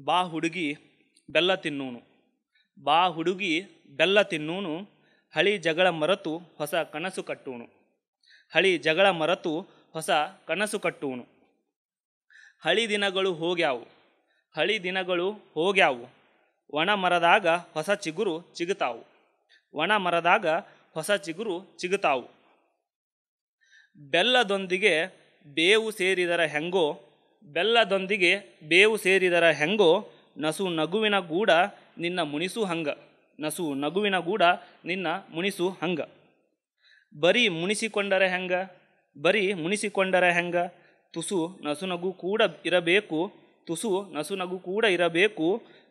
ಬಾ ಹುಡುಗಿ ಬೆಲ್ಲ ತಿನ್ನೂನು ಬಾ ಹುಡುಗಿ ಬೆಲ್ಲ ತಿನ್ನೂನು ಹಳಿ ಜಗಳ ಮರೆತು ಹೊಸ ಕನಸು ಕಟ್ಟೂನು ಹಳಿ ಜಗಳ ಮರೆತು ಹೊಸ ಕನಸು ಕಟ್ಟೂನು ಹಳಿ ದಿನಗಳು ಹೋಗ್ಯಾವು ಹಳಿ ದಿನಗಳು ಹೋಗ್ಯಾವು ಒಣ ಮರದಾಗ ಹೊಸ ಚಿಗುರು ಚಿಗುತಾವು ಒಣ ಮರದಾಗ ಹೊಸ ಚಿಗುರು ಚಿಗುತಾವು ಬೆಲ್ಲದೊಂದಿಗೆ ಬೇವು ಸೇರಿದರ ಹೆಂಗೋ ಬೆಲ್ಲದೊಂದಿಗೆ ಬೇವು ಸೇರಿದರ ಹೆಂಗೋ ನಸು ನಗುವಿನ ಗೂಡ ನಿನ್ನ ಮುನಿಸು ಹಂಗ ನಸು ನಗುವಿನ ಗೂಡ ನಿನ್ನ ಮುನಿಸು ಹಂಗ ಬರೀ ಮುನಿಸಿಕೊಂಡರೆ ಹೆಂಗ ಬರೀ ಮುನಿಸಿಕೊಂಡರೆ ಹೆಂಗ ತುಸು ನಸುನಗು ಕೂಡ ಇರಬೇಕು ತುಸು ನಸುನಗು ಕೂಡ ಇರಬೇಕು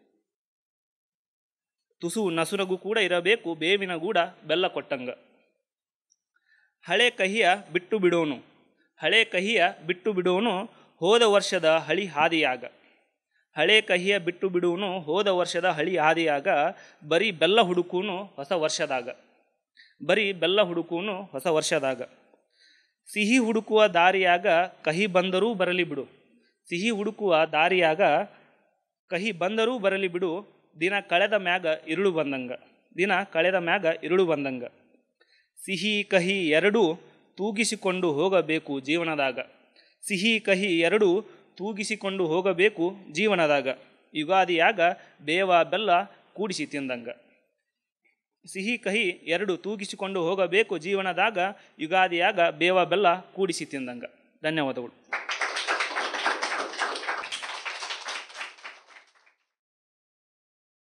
ತುಸು ನಸುನಗು ಕೂಡ ಇರಬೇಕು ಬೇವಿನ ಗೂಡ ಬೆಲ್ಲ ಕೊಟ್ಟಂಗ ಹಳೆ ಕಹಿಯ ಬಿಟ್ಟು ಬಿಡೋನು ಹಳೆ ಕಹಿಯ ಬಿಟ್ಟು ಬಿಡೋನು ಹೋದ ವರ್ಷದ ಹಳಿ ಹಾದಿಯಾಗ ಹಳೆ ಕಹಿಯ ಬಿಟ್ಟು ಬಿಡುವನು ಹೋದ ವರ್ಷದ ಹಳಿ ಹಾದಿಯಾಗ ಬರೀ ಬೆಲ್ಲ ಹುಡುಕೂನು ಹೊಸ ವರ್ಷದಾಗ ಬರೀ ಬೆಲ್ಲ ಹುಡುಕೂನು ಹೊಸ ವರ್ಷದಾಗ ಸಿಹಿ ಹುಡುಕುವ ದಾರಿಯಾಗ ಕಹಿ ಬಂದರೂ ಬರಲಿ ಬಿಡು ಸಿಹಿ ಹುಡುಕುವ ದಾರಿಯಾಗ ಕಹಿ ಬಂದರೂ ಬರಲಿ ಬಿಡು ದಿನ ಕಳೆದ ಮ್ಯಾಗ ಇರುಳು ಬಂದಂಗ ದಿನ ಕಳೆದ ಮ್ಯಾಗ ಇರುಳು ಬಂದಂಗ ಸಿಹಿ ಕಹಿ ಎರಡೂ ತೂಗಿಸಿಕೊಂಡು ಹೋಗಬೇಕು ಜೀವನದಾಗ ಸಿಹಿ ಕಹಿ ಎರಡೂ ತೂಗಿಸಿಕೊಂಡು ಹೋಗಬೇಕು ಜೀವನದಾಗ ಯುಗಾದಿಯಾಗ ಬೇವ ಬೆಲ್ಲ ಕೂಡಿಸಿ ತಿಂದಂಗ ಸಿಹಿ ಕಹಿ ಎರಡು ತೂಗಿಸಿಕೊಂಡು ಹೋಗಬೇಕು ಜೀವನದಾಗ ಯುಗಾದಿಯಾಗ ಬೇವ ಬೆಲ್ಲ ಕೂಡಿಸಿ ತಿಂದಂಗ ಧನ್ಯವಾದಗಳು